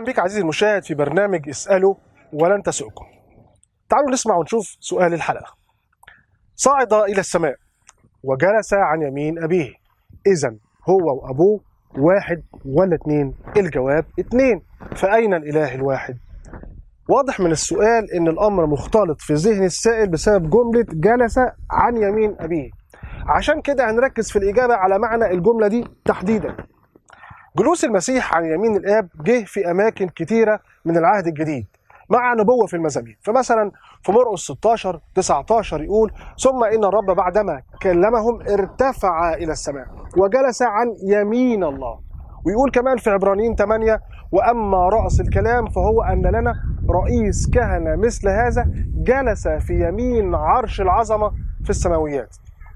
اهلا بك عزيزي المشاهد في برنامج اساله ولن تسؤكم. تعالوا نسمع ونشوف سؤال الحلقه. صعد الى السماء وجلس عن يمين ابيه. اذا هو وابوه واحد ولا اتنين؟ الجواب اتنين. فاين الاله الواحد؟ واضح من السؤال ان الامر مختلط في ذهن السائل بسبب جمله جلس عن يمين ابيه. عشان كده هنركز في الاجابه على معنى الجمله دي تحديدا. جلوس المسيح عن يمين الاب جه في اماكن كتيره من العهد الجديد مع نبوه في المزامير فمثلا في مرقس 16 19 يقول ثم ان الرب بعدما كلمهم ارتفع الى السماء وجلس عن يمين الله ويقول كمان في عبرانيين 8 واما راس الكلام فهو ان لنا رئيس كهنه مثل هذا جلس في يمين عرش العظمه في السماويات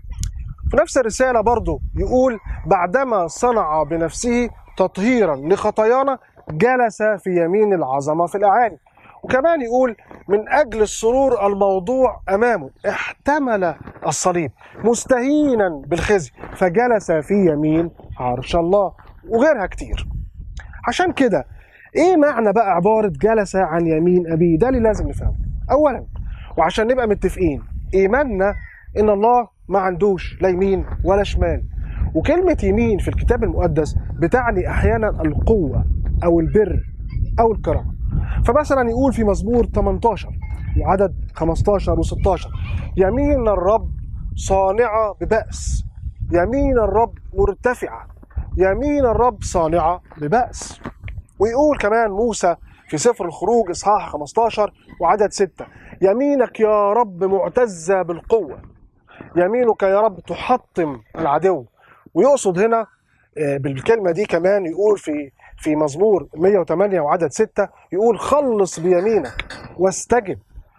في نفس الرسالة برضو يقول بعدما صنع بنفسه تطهيرا لخطايانا جلس في يمين العظمة في الأعالي وكمان يقول من أجل السرور الموضوع أمامه احتمل الصليب مستهينا بالخزي فجلس في يمين عرش الله وغيرها كتير عشان كده ايه معنى بقى عبارة جلس عن يمين أبيه ده اللي لازم نفهمه أولا وعشان نبقى متفقين إيماننا إن الله ما عندوش لا يمين ولا شمال وكلمة يمين في الكتاب المقدس بتعني أحيانا القوة أو البر أو الكرامة فمثلا يقول في مزمور 18 وعدد 15 و16 يمين الرب صانعة ببأس يمين الرب مرتفعة يمين الرب صانعة ببأس ويقول كمان موسى في سفر الخروج إصحاح 15 وعدد 6 يمينك يا رب معتزة بالقوة يمينك يا رب تحطم العدو ويقصد هنا بالكلمه دي كمان يقول في في مزمور 108 وعدد 6 يقول خلص بيمينك واستجب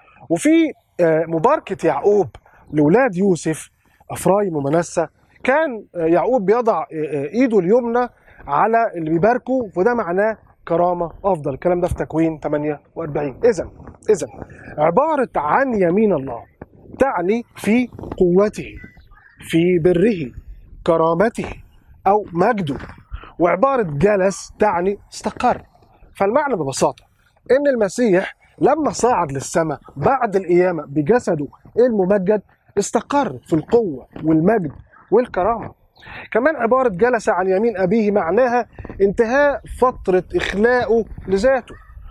وفي مباركه يعقوب لاولاد يوسف افرايم ومنسى كان يعقوب بيضع ايده اليمنى على اللي بيباركه وده معناه كرامه افضل الكلام ده في تكوين 48 اذا اذا عباره عن يمين الله تعني في قوته في بره كرامته او مجده وعباره جلس تعني استقر فالمعنى ببساطه ان المسيح لما صعد للسماء بعد القيامه بجسده الممجد استقر في القوه والمجد والكرامه كمان عباره جلس عن يمين ابيه معناها انتهاء فتره اخلاقه لذاته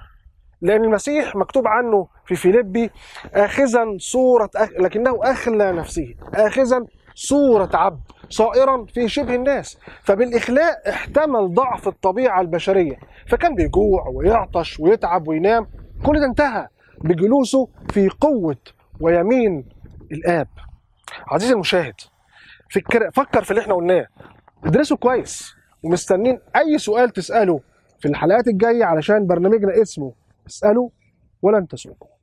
لأن المسيح مكتوب عنه في فيليبي آخذا صورة أخ... لكنه أخلى نفسه آخذا صورة عبد صائرا في شبه الناس فبالإخلاء احتمل ضعف الطبيعة البشرية فكان بيجوع ويعطش ويتعب وينام كل ده انتهى بجلوسه في قوة ويمين الآب عزيزي المشاهد فكر, فكر في اللي احنا قلناه ادرسه كويس ومستنين أي سؤال تسأله في الحلقات الجاية علشان برنامجنا اسمه اسألوا ولن تسؤكم